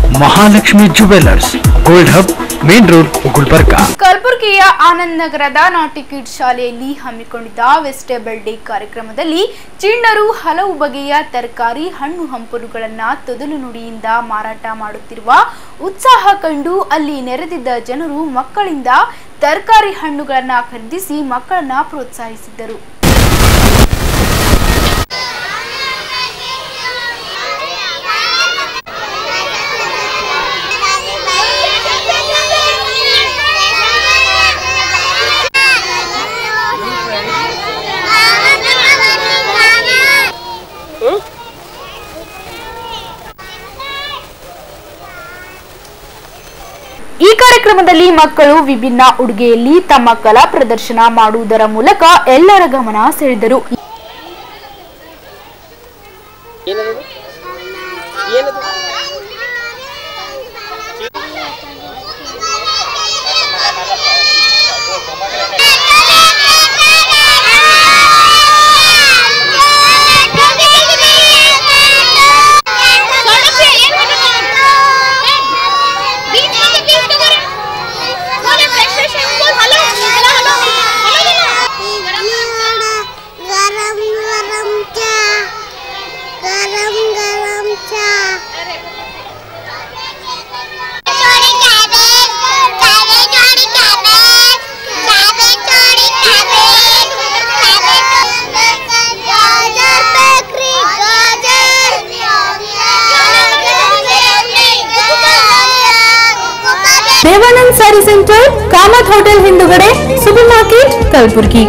Mahalakshmi jewellers gold hub main road Gulbarga ಕಲಬುರಗಿಯ ಆನಂದ್ ನಗರದ ನಾಟಿ ಕಿಡ್ ಶಾಲೆಯಲ್ಲಿ ಹಮ್ಮಿಕೊಂಡಿದ್ದ ವೆಜಿಟೇಬಲ್ ಡೇ ಕಾರ್ಯಕ್ರಮದಲ್ಲಿ ಚಿಣ್ಣರು ಹಲವು ಬಗೆಯ ತರಕಾರಿ ಹಣ್ಣು ಹಂಪಲುಗಳನ್ನು ತೊದಲು ನುಡಿಯಿಂದ ಮಾರಾಟ ಮಾಡುತ್ತಿರುವ ಉತ್ಸಾಹ ಕಂಡು ಅಲ್ಲಿ ನೆರೆದಿದ್ದ ಜನರು ಮಕ್ಕಳಿಂದ ತರಕಾರಿ ಹಣ್ಣುಗಳನ್ನು ಖರೀದಿಸಿ ಮಕ್ಕಳನ್ನ ಪ್ರೋತ್ಸಾಹಿಸಿದ್ದರು ಈ ಕಾರ್ಯಕ್ರಮದಲ್ಲಿ ಮಕ್ಕಳು ವಿಭಿನ್ನ ಉಡುಗೆಯಲ್ಲಿ ತಮ್ಮ ಕಲಾ ಪ್ರದರ್ಶನ ಮಾಡುವುದರ ಮೂಲಕ ಎಲ್ಲರ ಗಮನ ಸೆಳೆದರು ಏನದು ಏನದು गरम गरम चा गरम गरम चा चोरी कैबेज कैबेज चोरी कैबेज कैबेज चोरी कैबेज गाजर बेकरी गाजर ದೇವಾನಂದ್ ಸ್ಯಾರಿ ಸೆಂಟರ್ ಕಾಮತ್ ಹೋಟೆಲ್ ಹಿಂದುಗಡೆ ಸೂಪರ್ ಮಾರ್ಕೆಟ್ ಕಲಬುರಗಿ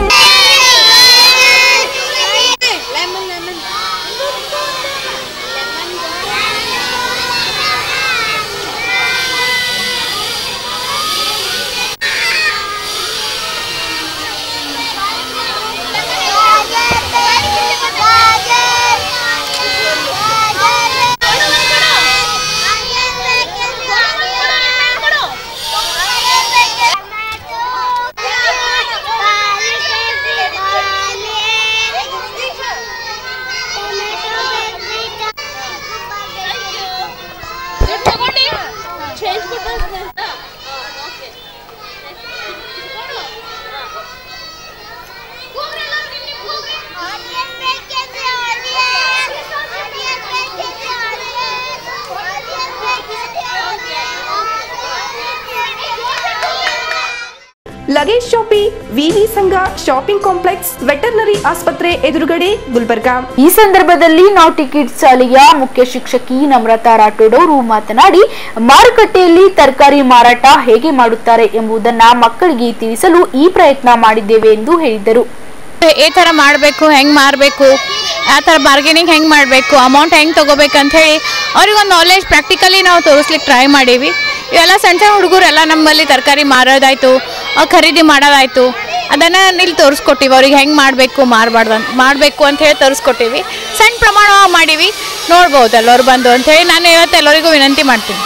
ಲಗೇಜ್ ಶಾಪಿ ವಿವಿ ಸಂಘ ಶಾಪಿಂಗ್ ಕಾಂಪ್ಲೆಕ್ಸ್ ವೆಟರ್ನರಿ ಆಸ್ಪತ್ರೆ ಎದುರುಗಡೆ ಗುಲ್ಬರ್ಗಾ ಈ ಸಂದರ್ಭದಲ್ಲಿ ನಾಟಿ ಕಿಡ್ಸ್ ಶಾಲೆಯ ಮುಖ್ಯ ಶಿಕ್ಷಕಿ ನಮ್ರತಾ ರಾಠೋಡ್ ಅವರು ಮಾತನಾಡಿ ಮಾರುಕಟ್ಟೆಯಲ್ಲಿ ತರಕಾರಿ ಮಾರಾಟ ಹೇಗೆ ಮಾಡುತ್ತಾರೆ ಎಂಬುದನ್ನ ಮಕ್ಕಳಿಗೆ ತಿಳಿಸಲು ಈ ಪ್ರಯತ್ನ ಮಾಡಿದ್ದೇವೆ ಎಂದು ಹೇಳಿದರು ಈ ಥರ ಮಾಡಬೇಕು ಹೆಂಗೆ ಮಾರಬೇಕು ಆ ಥರ ಬಾರ್ಗೇನಿಂಗ್ ಹೆಂಗೆ ಮಾಡಬೇಕು ಅಮೌಂಟ್ ಹೆಂಗೆ ತೊಗೋಬೇಕು ಅಂಥೇಳಿ ಅವ್ರಿಗೊಂದು ನಾಲೆಜ್ ಪ್ರಾಕ್ಟಿಕಲಿ ನಾವು ತೋರಿಸ್ಲಿಕ್ಕೆ ಟ್ರೈ ಮಾಡೀವಿ ಇವೆಲ್ಲ ಸಣ್ಣ ಸಣ್ಣ ಹುಡುಗರೆಲ್ಲ ನಮ್ಮಲ್ಲಿ ತರಕಾರಿ ಮಾರೋದಾಯಿತು ಖರೀದಿ ಮಾಡೋದಾಯಿತು ಅದನ್ನು ಇಲ್ಲಿ ತೋರಿಸ್ಕೊಟ್ಟಿವಿ ಅವ್ರಿಗೆ ಹೆಂಗೆ ಮಾಡಬೇಕು ಮಾರಬಾರ್ದು ಅಂತ ಮಾಡಬೇಕು ಅಂತ ಹೇಳಿ ತೋರಿಸ್ಕೊಟ್ಟಿವಿ ಸಣ್ಣ ಪ್ರಮಾಣ ಮಾಡೀವಿ ನೋಡ್ಬೋದು ಎಲ್ಲರೂ ಬಂದು ಅಂಥೇಳಿ ನಾನು ಇವತ್ತು ಎಲ್ಲರಿಗೂ ವಿನಂತಿ ಮಾಡ್ತೀನಿ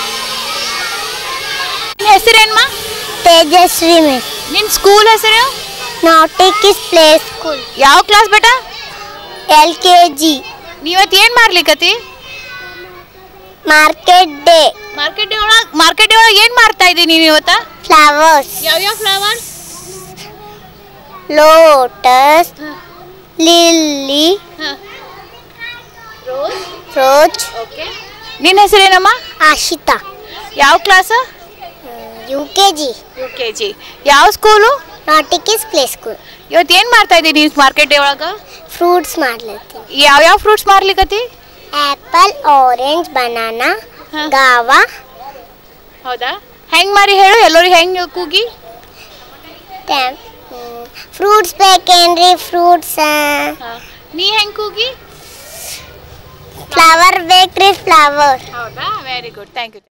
ನಿನ್ನ ಹೆಸರೇನ್ಮ तेजस्वी में ನಿನ್ನ ಸ್ಕೂಲ್ ಹೆಸರು नौटे किस प्ले स्कूल ಯಾವ ಕ್ಲಾಸ್ ಬೇಟ एल के जी ನೀವತ್ತು ಏನು ಮಾರ್ಲಿಕತಿ मार्केट डे ಮಾರ್ಕೆಟ್ ಒಳಗೆ ಮಾರ್ಕೆಟ್ ಒಳಗೆ ಏನು ಮಾರ್ತಾ ಇದ್ದೀನಿ ನೀನು ಇವತ್ತ फ्लावर्स ಯಾವ್ಯಾವ ಫ್ಲವರ್ಸ್ लोटस लिली रोज ನಿನ್ನ ಹೆಸರೇನಮ್ಮ आशिता ಯಾವ class U K G U K G ಯಾವ ಸ್ಕೂಲು नौटे किस प्ले स्कूल ಇವತ್ತು ಏನು ಮಾರ್ತಾ ಇದ್ದೀನಿ ಮಾರ್ಕೆಟ್ ಒಳಗೆ फ्रूट्स मार लेते हैं ಯಾವ್ಯಾವ ಫ್ರೂಟ್ಸ್ ಮಾರ್ಲಿಕತಿ एप्पल ऑरेंज बनाना हाँ। गावा ಹೌದಾ ಹೆಂಗೆ ಮಾರಿ ಹೇಳು ಎಲ್ಲರಿಗೆ ಹೆಂಗೆ ಕೂಗಿ ಫ್ರೂಟ್ಸ್ ಬೇಕೇನ್ರಿ ಫ್ರೂಟ್ಸ್ ನೀ ಹೆಂಗೆ ಕೂಗಿ ಫ್ಲವರ್ ಬೇಕ್ರಿ ಫ್ಲವರ್ ಹೌದಾ ವೆರಿ ಗುಡ್ ಥ್ಯಾಂಕ್ ಯು